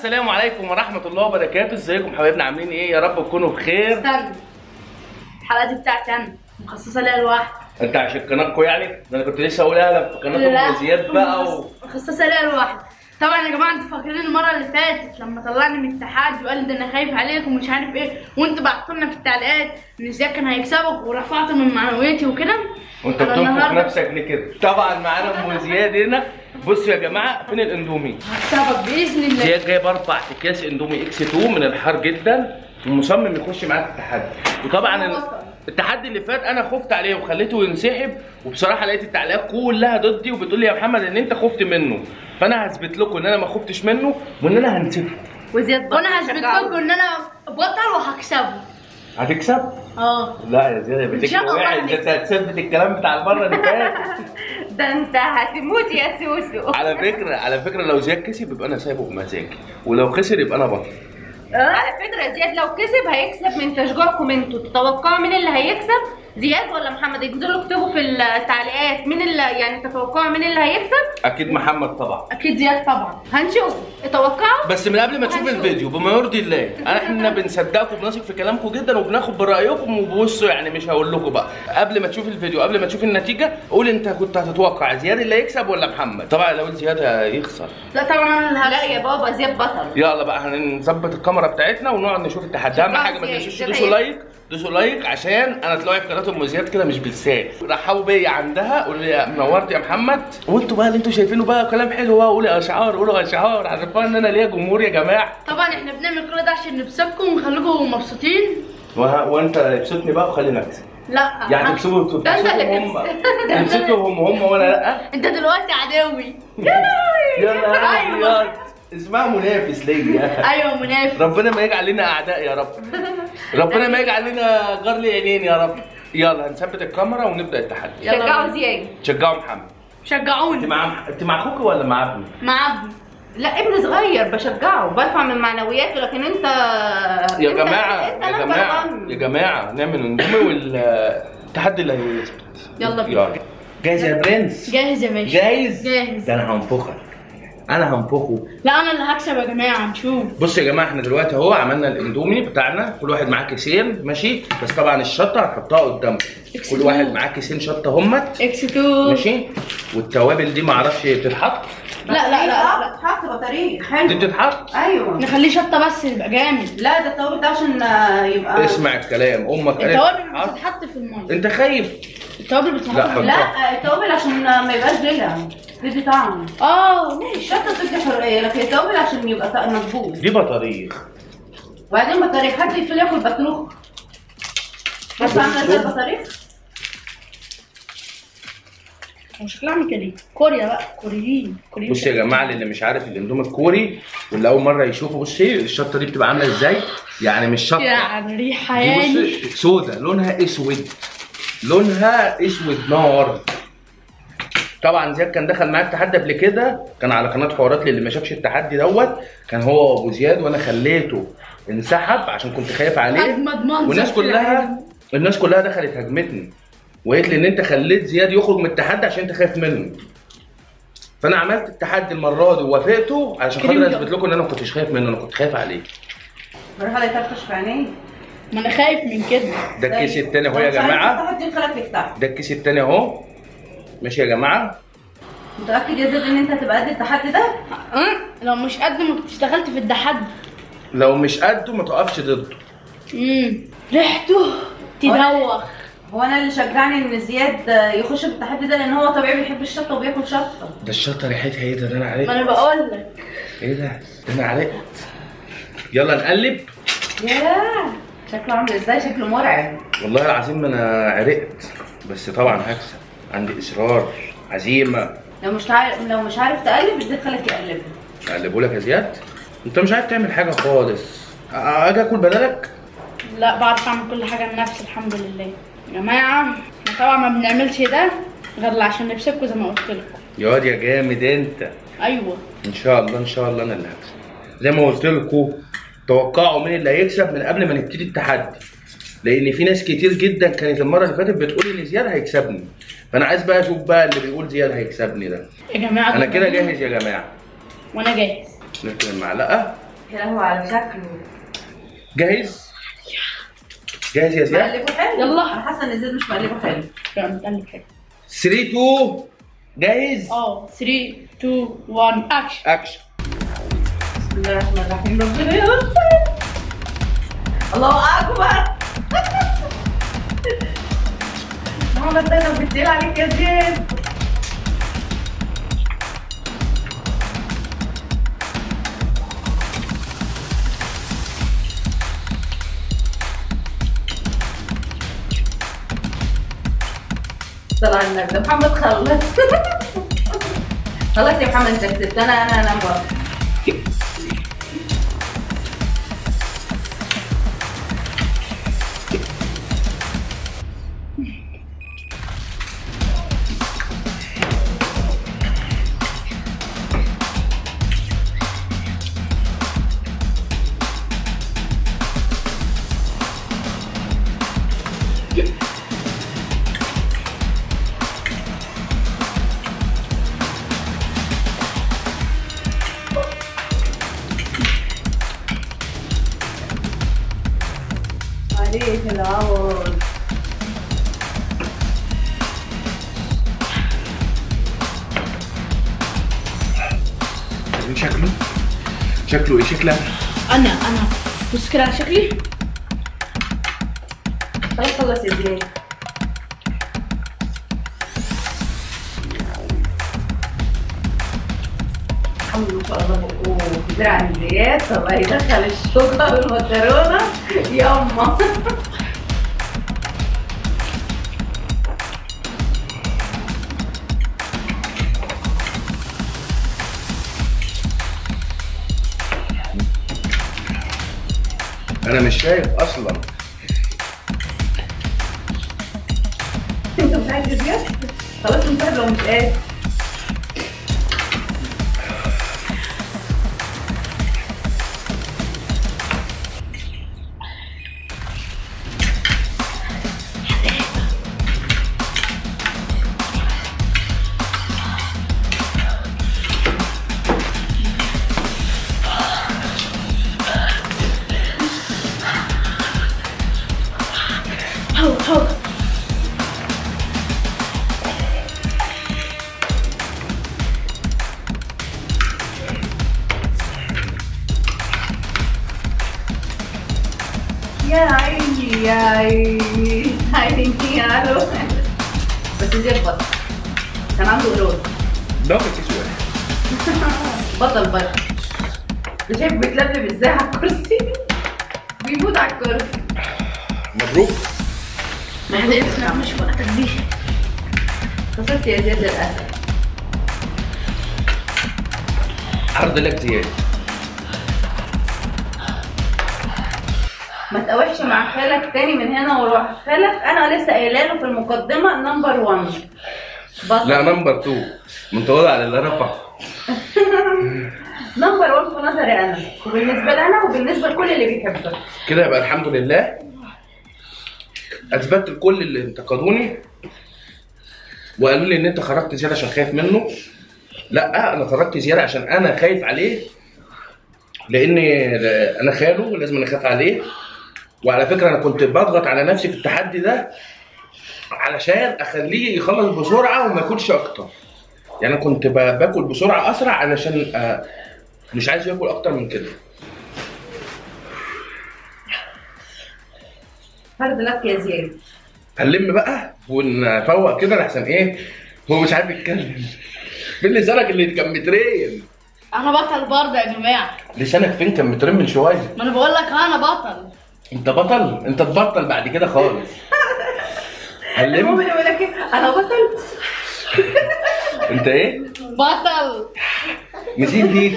السلام عليكم ورحمة الله وبركاته، ازيكم حبايبنا عاملين ايه؟ يا رب تكونوا بخير. استنى الحلقه دي بتاعتي انا مخصصه ليا لوحدي انت عشان قناتكم يعني؟ ده انا كنت لسه اقولها لك في قناه ام زياد بقى و... مخصصه ليا لوحدي طبعا يا جماعه انتوا فاكرين المره اللي فاتت لما طلعني من الاتحاد وقال ده انا خايف عليك ومش عارف ايه وانتوا بعتوا لنا في التعليقات ان زياد كان هيكسبك ورفعت من معنوياتي وكده وانت أنا بتنفخ النهاردة نفسك ليه كده؟ طبعا معانا ام زياد هنا بصوا يا جماعه فين الاندومي؟ هكسبك باذن الله زياد جايب اربع اكياس اندومي اكس 2 من الحار جدا ومصمم يخش معاك التحدي وطبعا ال- التحدي اللي فات انا خفت عليه وخليته ينسحب وبصراحه لقيت التعليقات كلها ضدي وبتقول لي يا محمد ان انت خفت منه فانا هثبت لكم ان انا ما خفتش منه وان انا هنسفه وزياد بطل وانا هثبت شجعه. لكم ان انا بطل وهكسبه هتكسب؟ اه لا يا زياد يا إن بنتك شاء الله وقعت ده انت هتثبت الكلام بتاع المره اللي فاتت ده انت هتموت يا سوسو على فكره على فكره لو زياد كسب يبقى انا سايبه بمزاجي ولو خسر يبقى انا بطل على فكره زياد لو كسب هيكسب من تشجيعكم انتوا تتوقعوا مين اللي هيكسب زياد ولا محمد ينزلوا اكتبوا في التعليقات مين اللي يعني تتوقعوا مين اللي هيكسب اكيد محمد طبعا اكيد زياد طبعا هنشوف اتوقعوا بس من قبل ما تشوف هنشوف. الفيديو بما يرضي الله احنا بنصدقكم وبنثق في كلامكم جدا وبناخد برايكم وبصوا يعني مش هقول لكم بقى قبل ما تشوف الفيديو قبل ما تشوف النتيجه قول انت كنت هتتوقع زياد اللي هيكسب ولا محمد طبعا لو زياد هيخسر لا طبعا انا اللي لا هكسب يا بابا زياد بطل يلا بقى هنظبط الكاميرا بتاعتنا ونقعد نشوف التحدي اهم شجعوا حاجه ما زياد، تنسوش زياد تدوسوا هيكسب. لايك دوسوا لايك عشان انا طلعت في قناه ام زياد كده مش بالساهل رحبوا بيا عندها قولوا لي منورت يا محمد وانتوا بقى اللي انتوا شايفينه بقى كلام حلو بقى قولوا اشعار قولوا اشعار عرفوا ان انا ليا جمهور يا جماعه طبعا احنا بنعمل كل ده عشان نبسطكم ونخليكم مبسوطين وه- وانت ابسطني بقى وخليني اكسب لا يعني أنا- تبسطوا ده انت اللي تبسطوا هم تكسب. ده انت تبسطوا هم هم وانا لا انت دلوقتي عداوي يلا يا أيوة. زياد اسمها منافس ليا ايوه منافس ربنا ما يجعل لنا اعداء يا رب ربنا ما يجعل لنا غر عينين يا رب يلا هنثبت الكاميرا ونبدا التحدي يلا شجعوا بينا. زياد شجعوا محمد انت شجعوني مع انت مع اخوك ولا مع ابني؟ مع ابني لا ابن صغير بشجعه برفع من معنوياته لكن انت يا انت- جماعه انت يا number جماعه one. يا جماعه نعمل اندومي والتحدي اللي هيثبت يلا بينا. جاهز يا برنس؟ جاهز يا باشا جاهز؟ جاهز. ده انا هنفخك انا هنفخه لا انا اللي هكسب يا جماعه نشوف بص يا جماعه احنا دلوقتي اهو عملنا الاندومي بتاعنا كل واحد معاه كيسين ماشي بس طبعا الشطه هنحطها قدامكم كل واحد معاه كيسين شطه همت اكس 2 ماشي والتوابل دي معرفش بتتحط لا لا لا لا بتتحط بطريق دي حلو بتتحط ايوه نخليه شطه بس يبقى جامد لا ده التوابل ده عشان آه، يبقى اسمع الكلام امك قالت التوابل تتحط. بتتحط في الميه انت خايف التوابل بتتحط لا، في حط. الميه لا التوابل عشان ما يبقاش دلع تدي طعم اه ماشي الشطه بتدي حريه لكن التوابل عشان يبقى طعم مظبوط دي بطاريخ وبعدين بطاريق حد يفل ياكل بطروخ بس عامله زي البطاريق هو شكلها عامل كده كوريا بقى كوريين كوريين بص يا جماعه اللي مش عارف الاندومي الكوري واللي اول مره يشوفه بصي الشطه دي بتبقى عامله ازاي يعني مش شطه يعني ريحه دي يعني بصي سودا لونها اسود لونها اسود نار طبعا زياد كان دخل معايا التحدي قبل كده كان على قناه حوارات للي ما شافش التحدي دوت كان هو وابو زياد وانا خليته انسحب عشان كنت خايف عليه اجمد منظر والناس في كلها العالم. الناس كلها دخلت هجمتني وقالت لي ان انت خليت زياد يخرج من التحدي عشان انت خايف منه فانا عملت التحدي المره دي ووافقته علشان خاطر كريم اثبت لكم ان انا ما كنتش خايف منه انا كنت خايف عليه بروح على يترفش في عينيه ما انا خايف من كده ده الكيس التاني اهو يا جماعه تفتح دي خلك تفتح ده الكيس التاني اهو ماشي يا جماعه متاكد يا زيد ان انت هتبقى قد التحدي ده أه؟ لو مش قد ما كنت اشتغلت في التحدي لو مش قده ما تقفش ضده امم ريحته تدوخ هو انا اللي شجعني ان زياد آه، يخش في التحدي ده لان هو طبيعي بيحب الشطه وبياكل شطه ده الشطه ريحتها ايه ده ده انا ما علقت انا بقول لك ايه ده ده انا علقت يلا نقلب ياه شكله عامل ازاي شكله مرعب والله العظيم ما انا عرقت بس طبعا هكسب عندي اصرار عزيمه لو مش عارف لو مش عارف تقلب ازاي خلك يقلبها اقلبه لك يا زياد انت مش عارف تعمل حاجه خالص أ- اجي اكل بدلك لا بعرف اعمل كل حاجه لنفسي الحمد لله يا جماعه احنا طبعا ما بنعملش ده غير عشان نبسطكم زي ما قلت لكم يا واد يا جامد انت ايوه ان شاء الله ان شاء الله انا اللي هكسب زي ما قلت لكم توقعوا مين اللي هيكسب من قبل ما نبتدي التحدي لان في ناس كتير جدا كانت المره اللي فاتت بتقول ان زياد هيكسبني فانا عايز بقى اشوف بقى اللي بيقول زياد هيكسبني ده يا جماعه انا كده جاهز يا جماعه وانا جاهز نركب المعلقه يا لهوي على شكله جاهز جاهز يا زياد مقلبه حلو يلا. انا حاسه ان زياد مش مقلبه حلو لا نتقلب حاجه 3 2 جاهز اه 3 2 1 اكشن اكشن بسم الله الرحمن الرحيم ربنا يستر الله اكبر محمد ده انا بتدير عليك يا زياد طلع النبي ده محمد خلص خلاص يا محمد انت كسبت انا انا انا موافق عليك العوض شكله شكله ايه شكله انا انا بص كده على شكلي خلاص خلص يا زياد الحمد لله ما شاء الله اوه كبير عن زياد طب هيدخل الشوكه والمكرونه ياما انا مش شايف اصلا انت مش عايز يا زياد خلاص انت لو مش قادر هو هو يا عيني يا عيني عيني يا الو بس زياد بطل كان عنده قرود ده كيس واحد بطل بطل انت شايف بيتلبلب ازاي على الكرسي بيموت على الكرسي مبروك معلش لا مش وقتك دي خسرت يا زياد للاسف عرض لك زياد ما تقاوحش مع خالك تاني من هنا وروح خالك انا لسه قايله له في المقدمه نمبر 1 بطل لا نمبر 2 متواضع على اللي رفع نمبر 1 في نظري انا وبالنسبه لي انا وبالنسبه لكل اللي بيحبك كده يبقى الحمد لله اثبتت لكل اللي انتقدوني وقالوا لي ان انت خرجت زياده عشان خايف منه لا انا خرجت زياده عشان انا خايف عليه لان انا خاله لازم انا اخاف عليه وعلى فكره انا كنت بضغط على نفسي في التحدي ده علشان اخليه يخلص بسرعه وما ياكلش اكتر يعني انا كنت ب- باكل بسرعه اسرع علشان آه، مش عايز ياكل اكتر من كده فرد لك يا زياد هنلم بقى ونفوق كده لحسن ايه هو مش عارف يتكلم فين لسانك اللي كان مترين انا بطل برضه يا جماعه لسانك فين كان مترين من شويه ما انا بقول لك انا بطل انت بطل انت تبطل بعد كده خالص المهم هنلم يقول لك ايه انا بطل انت ايه بطل نسيب دي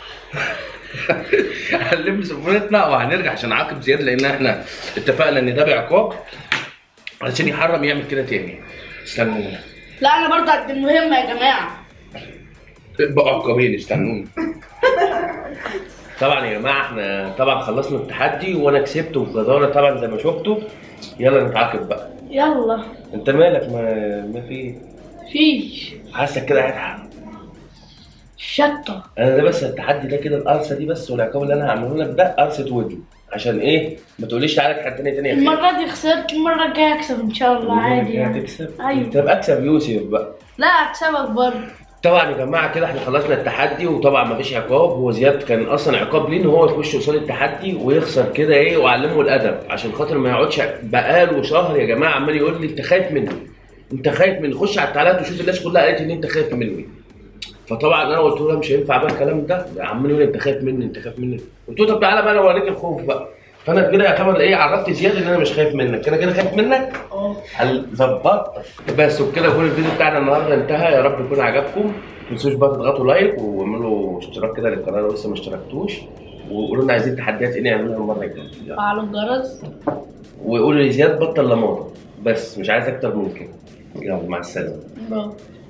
هنلم سفرتنا وهنرجع عشان نعاقب زياد لان احنا اتفقنا ان ده بعقاب علشان يحرم يعمل كده تاني استنونا لا انا برضه قد المهمه يا جماعه بقوا عقابين استنوني طبعا يا جماعه احنا طبعا خلصنا التحدي وانا كسبت بجداره طبعا زي ما شفتوا يلا نتعاقب بقى يلا انت مالك ما ما في فيش حاسك كده هتعب شطه انا ده بس التحدي ده كده القرصه دي بس والعقاب اللي انا هعمله لك ده قرصه ودن عشان ايه ما تقوليش تعالى تحداني تاني تاني يا خالد. المره دي خسرت المره الجايه اكسب ان شاء الله عادي يعني هتكسب أيوة. طب اكسب يوسف بقى لا اكسبك برضه طبعا يا جماعه كده احنا خلصنا التحدي وطبعا ما فيش عقاب هو زياد كان اصلا عقاب ليه ان هو يخش قصاد التحدي ويخسر كده ايه واعلمه الادب عشان خاطر ما يقعدش بقاله شهر يا جماعه عمال يقول لي انت خايف مني انت خايف مني خش على التعليقات وشوف الناس كلها قالت ان انت خايف مني فطبعا انا قلت له لا مش هينفع بقى الكلام ده ده عمال يقول لي انت خايف مني انت خايف مني قلت له طب تعالى بقى انا اوريك الخوف بقى فانا كده يعتبر ايه عرفت زياد ان انا مش خايف منك انا كده خايف منك اه هل ظبطت بس وبكده يكون الفيديو بتاعنا النهارده انتهى يا رب يكون عجبكم ما تنسوش بقى تضغطوا لايك واعملوا اشتراك كده للقناه لو لسه ما اشتركتوش وقولوا لنا عايزين تحديات ايه نعملها المره الجايه على الجرس وقولوا لزياد بطل لماطه بس مش عايز اكتر من كده يلا مع السلامه برافو